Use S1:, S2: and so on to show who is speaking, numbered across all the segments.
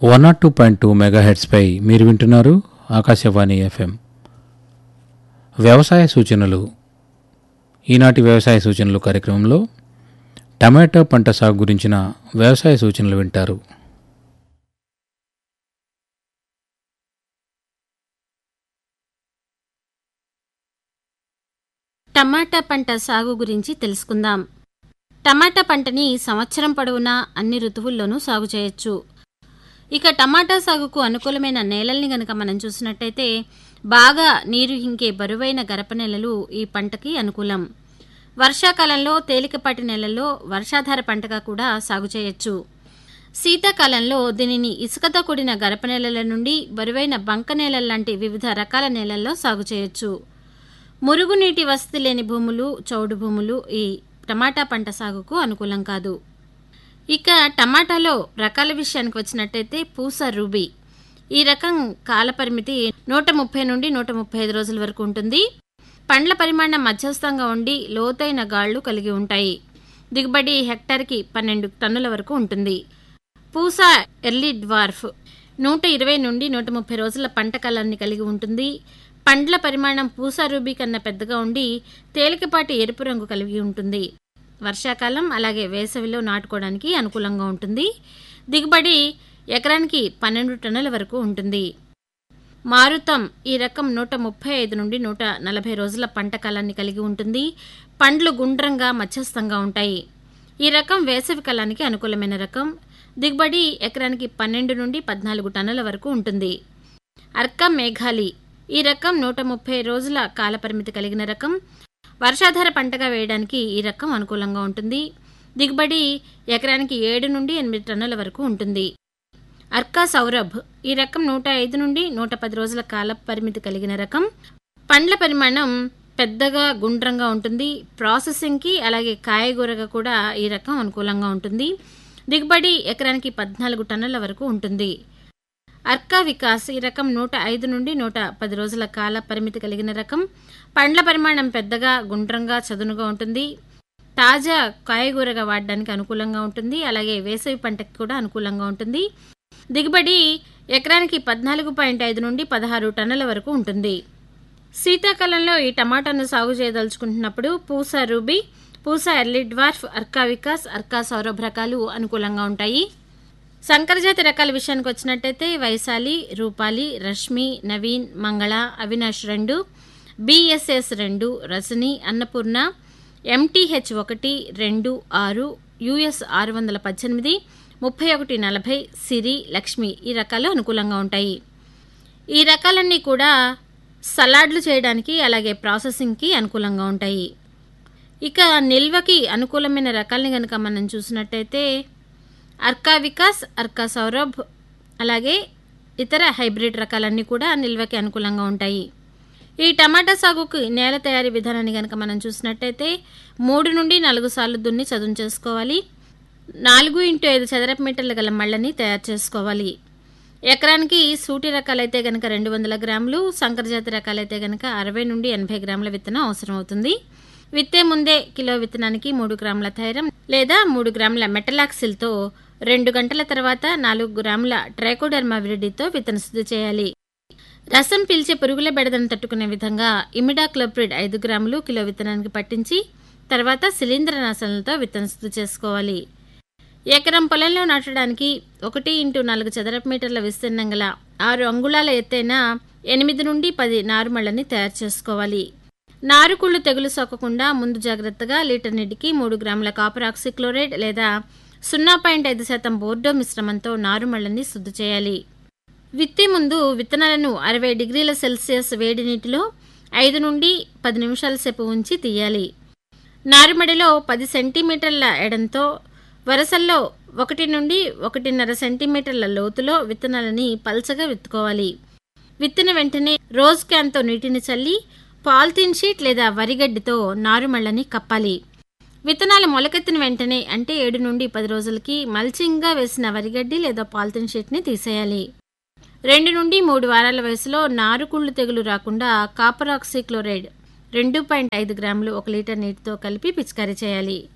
S1: one naught two point two మెగాహెడ్స్పై మీరు వింటున్నారు ఆకాశవాణి ఎఫ్ఎం వ్యవసాయ సూచనలు ఈనాటి వ్యవసాయ సూచనలు కార్యక్రమంలో టమాటో పంట సాగు గురించిన వ్యవసాయ సూచనలు వింటారు
S2: టమాటా పంట సాగు గురించి తెలుసుకుందాం టమాటా పంటని సంవత్సరం పొడవునా అన్ని ఋతువుల్లోనూ సాగు చేయొచ్చు ఇక టమాటా సాగుకు అనుకూలమైన నేలల్ని గనక మనం చూసినట్టయితే బాగా నీరు ఇంకే బరువైన గరప నేలలు ఈ పంటకి అనుకూలం వర్షాకాలంలో తేలికపాటి నేలల్లో వర్షాధార పంటగా కూడా సాగు చేయొచ్చు శీతాకాలంలో దీనిని ఇసుకతో కూడిన గరప నేలల నుండి బరువైన బంక నేలల లాంటి వివిధ రకాల నేలల్లో సాగు చేయొచ్చు మురుగునీటి వసతి లేని భూములు చౌడు భూములు ఈ టమాటా పంట సాగుకు అనుకూలం కాదు ఇక టమాటాలో రకాల విషయానికి వచ్చినట్టయితే పూస రూబీ ఈ రకం కాలపరిమితి నూట ముప్పై నుండి నూట ముప్పై ఐదు రోజుల వరకు ఉంటుంది పండ్ల పరిమాణం మధ్యస్థంగా ఉండి లోతైన గాళ్లు కలిగి ఉంటాయి దిగుబడి హెక్టార్కి పన్నెండు టన్నుల వరకు ఉంటుంది పూస ఎర్లీ డ్వార్ఫ్ నూట ఇరవై నుండి నూట ముప్పై రోజుల పంట కాలాన్ని కలిగి ఉంటుంది పండ్ల పరిమాణం పూసా రూబీ కన్నా పెద్దగా ఉండి తేలికపాటి ఎరుపు రంగు కలిగి ఉంటుంది వర్షాకాలం అలాగే వేసవిలో నాటుకోవడానికి అనుకూలంగా ఉంటుంది దిగుబడి ఎకరానికి పన్నెండు టన్నుల వరకు ఉంటుంది మారుతం ఈ రకం నూట ముప్పై ఐదు నుండి నూట నలభై రోజుల పంట కాలాన్ని కలిగి ఉంటుంది పండ్లు గుండ్రంగా మధ్యస్థంగా ఉంటాయి ఈ రకం వేసవి కాలానికి అనుకూలమైన రకం దిగుబడి ఎకరానికి పన్నెండు నుండి పద్నాలుగు టన్నుల వరకు ఉంటుంది అర్క మేఘాలి ఈ రకం నూట ముప్పై రోజుల కాలపరిమితి కలిగిన రకం వర్షాధార పంటగా వేయడానికి ఈ రకం అనుకూలంగా ఉంటుంది దిగుబడి ఎకరానికి ఏడు నుండి ఎనిమిది టన్నుల వరకు ఉంటుంది అర్కా సౌరభ్ ఈ రకం నూట ఐదు నుండి నూట పది రోజుల కాల పరిమితి కలిగిన రకం పండ్ల పరిమాణం పెద్దగా గుండ్రంగా ఉంటుంది ప్రాసెసింగ్కి అలాగే కాయగూరగా కూడా ఈ రకం అనుకూలంగా ఉంటుంది దిగుబడి ఎకరానికి పద్నాలుగు టన్నుల వరకు ఉంటుంది అర్కా వికాస్ ఈ రకం నూట ఐదు నుండి నూట పది రోజుల కాల పరిమితి కలిగిన రకం పండ్ల పరిమాణం పెద్దగా గుండ్రంగా చదునుగా ఉంటుంది తాజా కాయగూరగా వాడడానికి అనుకూలంగా ఉంటుంది అలాగే వేసవి పంటకి కూడా అనుకూలంగా ఉంటుంది దిగుబడి ఎకరానికి పద్నాలుగు పాయింట్ ఐదు నుండి పదహారు టన్నుల వరకు ఉంటుంది శీతాకాలంలో ఈ టమాటాను సాగు చేయదలుచుకుంటున్నప్పుడు Pusa ruby Pusa early dwarf Arka Vikas Arka Saurabh రకాలు అనుకూలంగా ఉంటాయి సంకరజాతి రకాల విషయానికి వచ్చినట్టయితే వైశాలి రూపాలి రష్మి నవీన్ మంగళ అవినాష్ రెండు బిఎస్ఎస్ రెండు రజని అన్నపూర్ణ ఎంటీహెచ్ ఒకటి రెండు ఆరు యుఎస్ ఆరు వందల పద్దెనిమిది ముప్పై ఒకటి నలభై సిరి లక్ష్మి ఈ రకాలు అనుకూలంగా ఉంటాయి ఈ రకాలన్నీ కూడా సలాడ్లు చేయడానికి అలాగే ప్రాసెసింగ్కి అనుకూలంగా ఉంటాయి ఇక నిల్వకి అనుకూలమైన రకాలని కనుక మనం చూసినట్టయితే అర్కా వికాస్ అర్కా సౌరభ్ అలాగే ఇతర హైబ్రిడ్ రకాలన్నీ కూడా నిల్వకి అనుకూలంగా ఉంటాయి ఈ టమాటా సాగుకు నేల తయారీ విధానాన్ని కనుక మనం చూసినట్టయితే మూడు నుండి నాలుగు సార్లు దున్ని చదును చేసుకోవాలి నాలుగు ఇంటూ ఐదు చదరపు మీటర్ల గల మళ్ళని తయారు చేసుకోవాలి ఎకరానికి సూటి రకాలైతే గనక రెండు వందల గ్రాములు సంకరజాతి రకాలైతే గనక అరవై నుండి ఎనభై గ్రాముల విత్తనం అవసరం అవుతుంది విత్తే ముందే కిలో విత్తనానికి మూడు గ్రాముల థైరం లేదా మూడు గ్రాముల మెటలాక్సిల్తో రెండు గంటల తర్వాత నాలుగు గ్రాముల ట్రైకోడర్మా విరిడితో విత్తన శుద్ధి చేయాలి రసం పీల్చే పురుగుల బెడదను తట్టుకునే విధంగా ఇమిడాక్లోప్రిడ్ ఐదు గ్రాములు కిలో విత్తనానికి పట్టించి తర్వాత శిలీంద్రనాశనలతో విత్తన శుద్ధి చేసుకోవాలి ఎకరం పొలంలో నాటడానికి ఒకటి ఇంటూ నాలుగు చదరపు మీటర్ల విస్తీర్ణం గల ఆరు అంగుళాల ఎత్తైన ఎనిమిది నుండి పది నారుమళ్ళని తయారు చేసుకోవాలి నారుకుళ్ళు తెగులు సోకకుండా ముందు జాగ్రత్తగా లీటర్ నీటికి మూడు గ్రాముల కాపర్ ఆక్సిక్లోరైడ్ లేదా సున్నా పాయింట్ ఐదు శాతం బోర్డో మిశ్రమంతో నారుమళ్ళని శుద్ధి చేయాలి విత్తే ముందు విత్తనాలను అరవై డిగ్రీల సెల్సియస్ వేడి నీటిలో ఐదు నుండి పది నిమిషాల సేపు ఉంచి తీయాలి నారుమడిలో పది సెంటీమీటర్ల ఎడంతో వరసల్లో ఒకటి నుండి ఒకటిన్నర సెంటీమీటర్ల లోతులో విత్తనాలని పల్చగా విత్తుకోవాలి విత్తిన వెంటనే రోజ్ క్యాన్తో నీటిని చల్లి పాలిథిన్ షీట్ లేదా వరిగడ్డితో నారుమళ్ళని కప్పాలి విత్తనాలు మొలకెత్తిన వెంటనే అంటే ఏడు నుండి పది రోజులకి మల్చింగ్గా వేసిన వరిగడ్డి లేదా పాలిథిన్ షీట్ని తీసేయాలి రెండు నుండి మూడు వారాల వయసులో నారుకుళ్ళు తెగులు రాకుండా కాపర్ ఆక్సిక్లోరైడ్ రెండు పాయింట్ ఐదు గ్రాములు ఒక లీటర్ నీటితో కలిపి పిచికారీ చేయాలి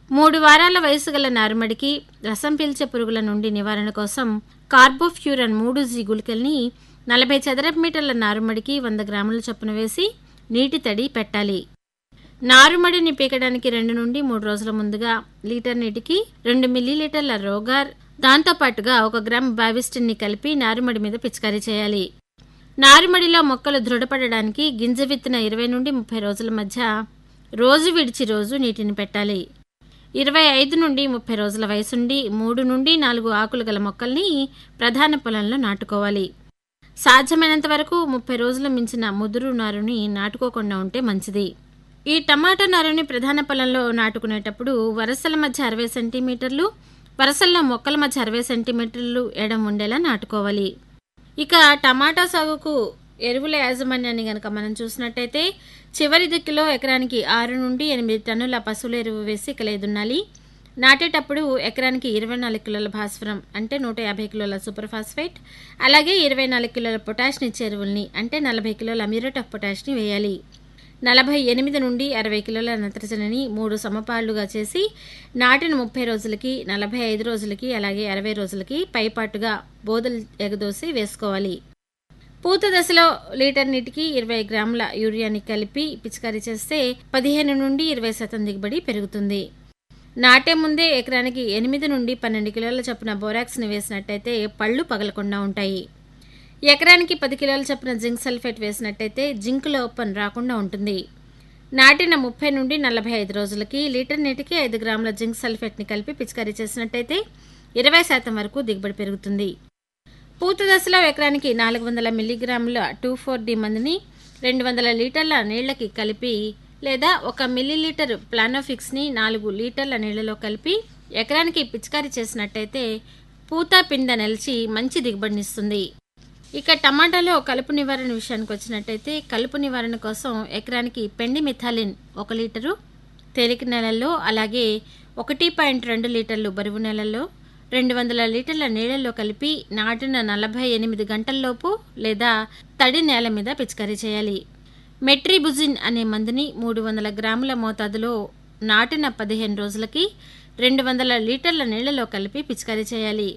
S2: మూడు వారాల వయసు గల నారుమడికి రసం పీల్చే పురుగుల నుండి నివారణ కోసం కార్బోఫ్యూరన్ మూడు జీ గుళికల్ని నలభై చదరపు మీటర్ల నారుమడికి వంద గ్రాముల చొప్పున వేసి నీటి తడి పెట్టాలి నారుమడిని పీకడానికి రెండు నుండి మూడు రోజుల ముందుగా లీటర్ నీటికి రెండు మిల్లీలీటర్ల రోగార్ దాంతోపాటుగా ఒక గ్రామ్ బావిస్టిన్ని కలిపి నారుమడి మీద పిచికారీ చేయాలి నారుమడిలో మొక్కలు దృఢపడడానికి గింజ విత్తిన ఇరవై నుండి ముప్పై రోజుల మధ్య రోజు విడిచి రోజు నీటిని పెట్టాలి ఇరవై ఐదు నుండి ముప్పై రోజుల వయసుండి మూడు నుండి నాలుగు ఆకులు గల మొక్కల్ని ప్రధాన పొలంలో నాటుకోవాలి సాధ్యమైనంత వరకు ముప్పై రోజులు మించిన ముదురు నారుని నాటుకోకుండా ఉంటే మంచిది ఈ టమాటా నారుని ప్రధాన పొలంలో నాటుకునేటప్పుడు వరసల మధ్య అరవై సెంటీమీటర్లు వరసల్లో మొక్కల మధ్య అరవై సెంటీమీటర్లు ఎడం ఉండేలా నాటుకోవాలి ఇక టమాటా సాగుకు ఎరువుల యాజమాన్యాన్ని గనక మనం చూసినట్టయితే చివరి దిక్కులో ఎకరానికి ఆరు నుండి ఎనిమిది టన్నుల పశువుల ఎరువు వేసి కలేదున్నాలి నాటేటప్పుడు ఎకరానికి ఇరవై నాలుగు కిలోల భాస్వరం అంటే నూట యాభై కిలోల సూపర్ ఫాస్ఫేట్ అలాగే ఇరవై నాలుగు కిలోల పొటాష్ని ఇచ్చే ఎరువుల్ని అంటే నలభై కిలోల మ్యూరేట్ ఆఫ్ పొటాష్ని వేయాలి నలభై ఎనిమిది నుండి అరవై కిలోల నత్రజనిని మూడు సమపాళ్లుగా చేసి నాటిన ముప్పై రోజులకి నలభై ఐదు రోజులకి అలాగే అరవై రోజులకి పైపాటుగా బోదలు ఎగదోసి వేసుకోవాలి పూత దశలో లీటర్ నీటికి ఇరవై గ్రాముల యూరియాని కలిపి పిచికారీ చేస్తే పదిహేను నుండి ఇరవై శాతం దిగుబడి పెరుగుతుంది నాటే ముందే ఎకరానికి ఎనిమిది నుండి పన్నెండు కిలోల చొప్పున బోరాక్స్ని వేసినట్టయితే పళ్ళు పగలకుండా ఉంటాయి ఎకరానికి పది కిలోల చొప్పున జింక్ సల్ఫేట్ వేసినట్టయితే జింక్ లోపం రాకుండా ఉంటుంది నాటిన ముప్పై నుండి నలభై ఐదు రోజులకి లీటర్ నీటికి ఐదు గ్రాముల జింక్ సల్ఫేట్ని కలిపి పిచికారీ చేసినట్టయితే ఇరవై శాతం వరకు దిగుబడి పెరుగుతుంది పూత దశలో ఎకరానికి నాలుగు వందల మిల్లీగ్రాముల టూ ఫోర్ డి మందుని రెండు వందల లీటర్ల నీళ్లకి కలిపి లేదా ఒక మిల్లీలీటర్ ప్లానోఫిక్స్ని నాలుగు లీటర్ల నీళ్లలో కలిపి ఎకరానికి పిచికారీ చేసినట్టయితే పూత పిండ నిలిచి మంచి దిగుబడినిస్తుంది ఇక టమాటాలో కలుపు నివారణ విషయానికి వచ్చినట్టయితే కలుపు నివారణ కోసం ఎకరానికి పెండి మిథాలిన్ ఒక లీటరు తేలిక నెలల్లో అలాగే ఒకటి పాయింట్ రెండు లీటర్లు బరువు నెలల్లో రెండు వందల లీటర్ల నీళ్ళల్లో కలిపి నాటిన నలభై ఎనిమిది గంటల్లోపు లేదా తడి నేల మీద పిచికారీ చేయాలి మెట్రిబుజిన్ అనే మందుని మూడు వందల గ్రాముల మోతాదులో నాటిన పదిహేను రోజులకి రెండు వందల లీటర్ల నీళ్లలో కలిపి పిచికారీ చేయాలి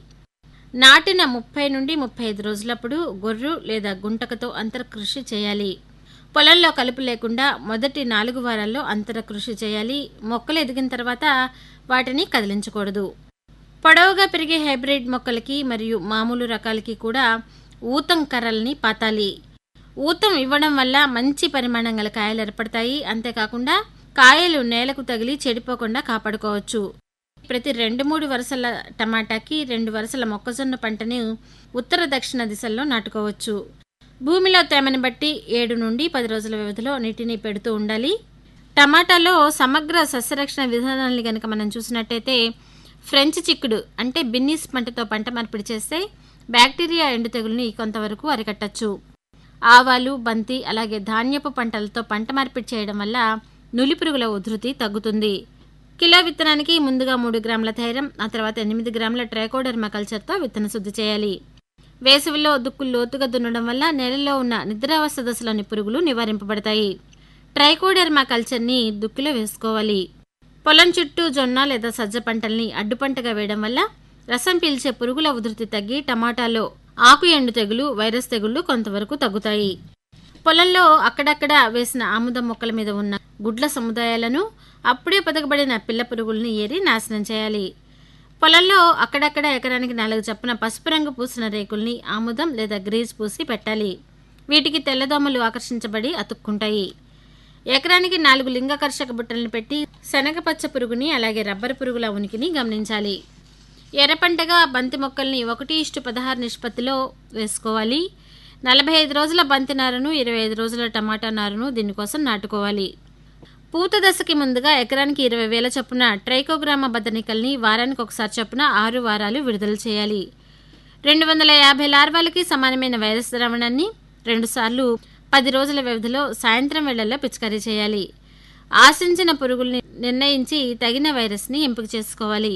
S2: నాటిన ముప్పై నుండి ముప్పై ఐదు రోజులప్పుడు గొర్రు లేదా గుంటకతో అంతర కృషి చేయాలి పొలంలో కలుపు లేకుండా మొదటి నాలుగు వారాల్లో అంతర కృషి చేయాలి మొక్కలు ఎదిగిన తర్వాత వాటిని కదిలించకూడదు పొడవుగా పెరిగే హైబ్రిడ్ మొక్కలకి మరియు మామూలు రకాలకి కూడా ఊతం కర్రల్ని పాతాలి ఊతం ఇవ్వడం వల్ల మంచి పరిమాణం గల కాయలు ఏర్పడతాయి అంతేకాకుండా కాయలు నేలకు తగిలి చెడిపోకుండా కాపాడుకోవచ్చు ప్రతి రెండు మూడు వరుసల టమాటాకి రెండు వరుసల మొక్కజొన్న పంటను ఉత్తర దక్షిణ దిశల్లో నాటుకోవచ్చు భూమిలో తేమని బట్టి ఏడు నుండి పది రోజుల వ్యవధిలో నీటిని పెడుతూ ఉండాలి టమాటాలో సమగ్ర సస్యరక్షణ విధానాన్ని కనుక మనం చూసినట్టయితే ఫ్రెంచ్ చిక్కుడు అంటే బిన్నీస్ పంటతో పంట మార్పిడి చేస్తే బ్యాక్టీరియా ఎండు తెగుల్ని కొంతవరకు అరికట్టచ్చు ఆవాలు బంతి అలాగే ధాన్యపు పంటలతో పంట మార్పిడి చేయడం వల్ల నులి పురుగుల ఉధృతి తగ్గుతుంది కిలో విత్తనానికి ముందుగా మూడు గ్రాముల థైరం ఆ తర్వాత ఎనిమిది గ్రాముల ట్రైకోడర్మా కల్చర్తో విత్తన శుద్ధి చేయాలి వేసవిలో దుక్కులు లోతుగా దున్నడం వల్ల నేలలో ఉన్న నిద్రావస్థ దశలోని పురుగులు నివారింపబడతాయి ట్రైకోడర్మా కల్చర్ని దుక్కిలో వేసుకోవాలి పొలం చుట్టూ జొన్న లేదా సజ్జ పంటల్ని అడ్డుపంటగా వేయడం వల్ల రసం పీల్చే పురుగుల ఉధృతి తగ్గి టమాటాలో ఆకు ఎండు తెగులు వైరస్ తెగుళ్లు కొంతవరకు తగ్గుతాయి పొలంలో అక్కడక్కడ వేసిన ఆముదం మొక్కల మీద ఉన్న గుడ్ల సముదాయాలను అప్పుడే పొదగబడిన పిల్ల పురుగుల్ని ఏరి నాశనం చేయాలి పొలంలో అక్కడక్కడ ఎకరానికి నాలుగు చప్పున పసుపు రంగు పూసిన రేకుల్ని ఆముదం లేదా గ్రీజ్ పూసి పెట్టాలి వీటికి తెల్లదోమలు ఆకర్షించబడి అతుక్కుంటాయి ఎకరానికి నాలుగు లింగకర్షక బుట్టలను పెట్టి శనగపచ్చ పురుగుని అలాగే రబ్బర్ పురుగుల ఉనికిని గమనించాలి ఎర్రపంటగా బంతి మొక్కల్ని ఒకటి ఇష్టు పదహారు నిష్పత్తిలో వేసుకోవాలి నలభై ఐదు రోజుల బంతి నారును ఇరవై ఐదు రోజుల టమాటా నారును దీనికోసం నాటుకోవాలి పూత దశకి ముందుగా ఎకరానికి ఇరవై వేల చొప్పున ట్రైకోగ్రామ బదనికల్ని వారానికి ఒకసారి చొప్పున ఆరు వారాలు విడుదల చేయాలి రెండు వందల యాభై లార్వాలకి సమానమైన వైరస్ ద్రావణాన్ని రెండుసార్లు పది రోజుల వ్యవధిలో సాయంత్రం వేళల్లో పిచికారీ చేయాలి ఆశించిన పురుగుల్ని నిర్ణయించి తగిన వైరస్ని ఎంపిక చేసుకోవాలి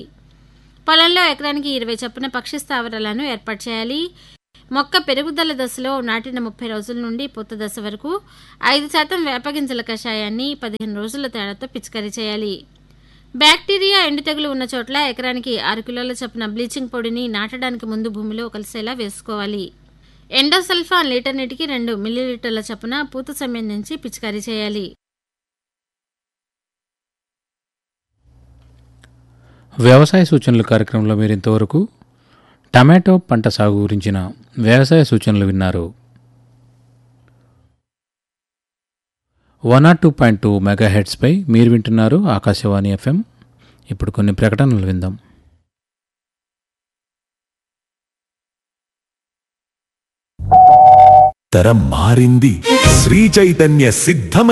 S2: పొలంలో ఎకరానికి ఇరవై చొప్పున పక్షి స్థావరాలను ఏర్పాటు చేయాలి మొక్క పెరుగుదల దశలో నాటిన ముప్పై రోజుల నుండి పూత దశ వరకు ఐదు శాతం వేపగింజల కషాయాన్ని పదిహేను రోజుల తేడాతో పిచికారీ చేయాలి బ్యాక్టీరియా ఎండు తెగులు ఉన్న చోట్ల ఎకరానికి ఆరు కిలోల చొప్పున బ్లీచింగ్ పొడిని నాటడానికి ముందు భూమిలో కలిసేలా వేసుకోవాలి ఎండోసల్ఫాన్ లీటర్ నీటికి రెండు మిల్లీలీటర్ల చొప్పున పూత సమయం నుంచి పిచికారీ చేయాలి
S1: వ్యవసాయ సూచనలు కార్యక్రమంలో మీరు ఇంతవరకు టమాటో పంట సాగు గురించిన వ్యవసాయ సూచనలు విన్నారు one R two point two మెగా హెడ్స్పై మీరు వింటున్నారు ఆకాశవాణి ఎఫ్ఎం ఇప్పుడు కొన్ని ప్రకటనలు విందాం
S3: తరం మారింది శ్రీ చైతన్య సిద్ధమైన